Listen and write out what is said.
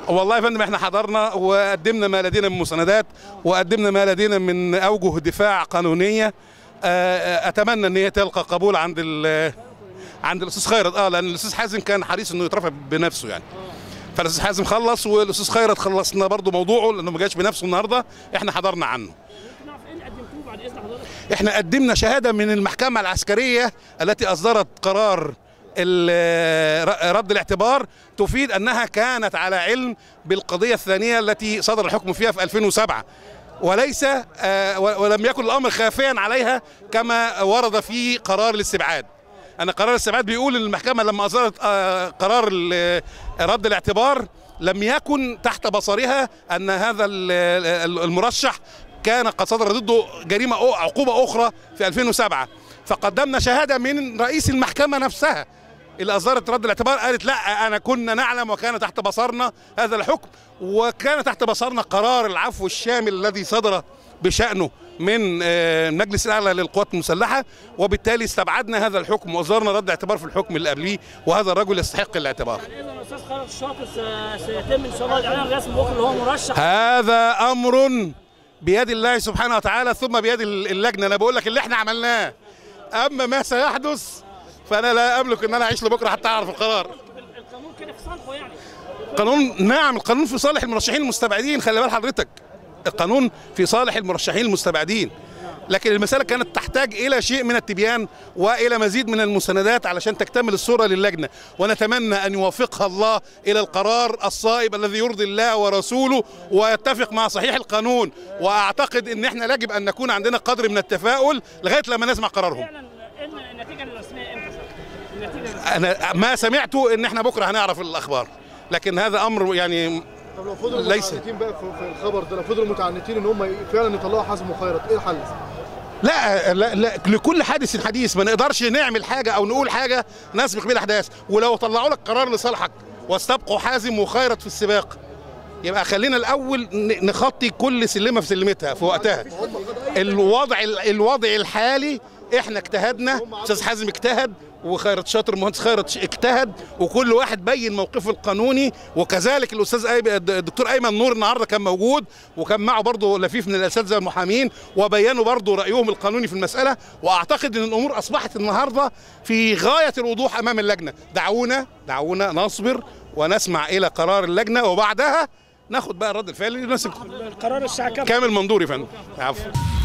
والله يا فندم احنا حضرنا وقدمنا ما لدينا من مساندات وقدمنا ما لدينا من اوجه دفاع قانونيه آه، اتمنى ان هي تلقى قبول عند ال- عند الاستاذ خيرت اه لان الاستاذ حازم كان حريص انه يترفع بنفسه يعني فالاستاذ حازم خلص والاستاذ خيرت خلصنا برضه موضوعه لانه ما جاش بنفسه النهارده احنا حضرنا عنه نعرف ايه اللي قدمتوه بعد اذن حضرتك احنا قدمنا شهاده من المحكمه العسكريه التي اصدرت قرار ال- رد الاعتبار تفيد انها كانت على علم بالقضيه الثانيه التي صدر الحكم فيها في 2007 وليس آه، ولم يكن الامر خافيا عليها كما ورد في قرار الاستبعاد أن قرار الاستبعاد بيقول إن المحكمة لما أصدرت آه، قرار ال- رد الاعتبار لم يكن تحت بصرها أن هذا ال- ال- المرشح كان قد صدر ضده جريمة أو عقوبة أخرى في 2007 فقدمنا شهادة من رئيس المحكمة نفسها اللي أصدرت رد الاعتبار قالت لا أنا كنا نعلم وكان تحت بصرنا هذا الحكم وكان تحت بصرنا قرار العفو الشامل الذي صدر بشأنه من آه، المجلس الأعلى للقوات المسلحة وبالتالي استبعدنا هذا الحكم وأصدرنا رد اعتبار في الحكم اللي قبليه وهذا الرجل يستحق الاعتبار اذا الاستاذ خالد الشاطر س- سيتم ان شاء الله الاعلان الرسمي بكره اللي هو مرشح هذا أمر بيد الله سبحانه وتعالى ثم بيد اللجنة أنا بقول لك اللي احنا عملناه أما ما سيحدث فأنا لا أملك أن أنا أعيش لبكرة حتى أعرف القرار القانون كده في صالحه يعني قانون نعم القانون في صالح المرشحين المستبعدين خلي بال حضرتك القانون في صالح المرشحين المستبعدين لكن المسألة كانت تحتاج إلى شيء من التبيان وإلى مزيد من المساندات علشان تكتمل الصورة للجنة ونتمنى أن يوفقها الله إلى القرار الصائب الذي يرضي الله ورسوله ويتفق مع صحيح القانون وأعتقد أن احنا يجب أن نكون عندنا قدر من التفاؤل لغاية لما نسمع قرارهم فعلا ان النتيجه الرسميه امتى صح؟ النتيجه الرسمية. أنا ما سمعته أن احنا بكرة هنعرف الأخبار لكن هذا أمر يعني طب لو فضلوا ليس. متعنتين بقى في في الخبر ده لو فضلوا متعنتين ان هم فعلا يطلعوا حازم وخيرت ايه الحل؟ لا لا, لا لكل حادث حديث ما نقدرش نعمل حاجه او نقول حاجه نسبق بيها الاحداث ولو طلعوا لك قرار لصالحك واستبقوا حازم وخيرت في السباق يبقى خلينا الاول ن- نخطي كل سلمه في سلمتها في وقتها الوضع الوضع الحالي احنا اجتهدنا استاذ حازم اجتهد وخيرت شاطر مهندس خيرت اجتهد وكل واحد بين موقفه القانوني وكذلك الاستاذ أي... الدكتور ايمن نور النهارده كان موجود وكان معه برضه لفيف من الاساتذه المحامين وبينوا برضه رايهم القانوني في المساله واعتقد ان الامور اصبحت النهارده في غايه الوضوح امام اللجنه دعونا دعونا نصبر ونسمع الى قرار اللجنه وبعدها ناخد بقى الرد الفعلي اللي يناسب القرار الساعه كام؟ كامل منظور يا فندم عفوا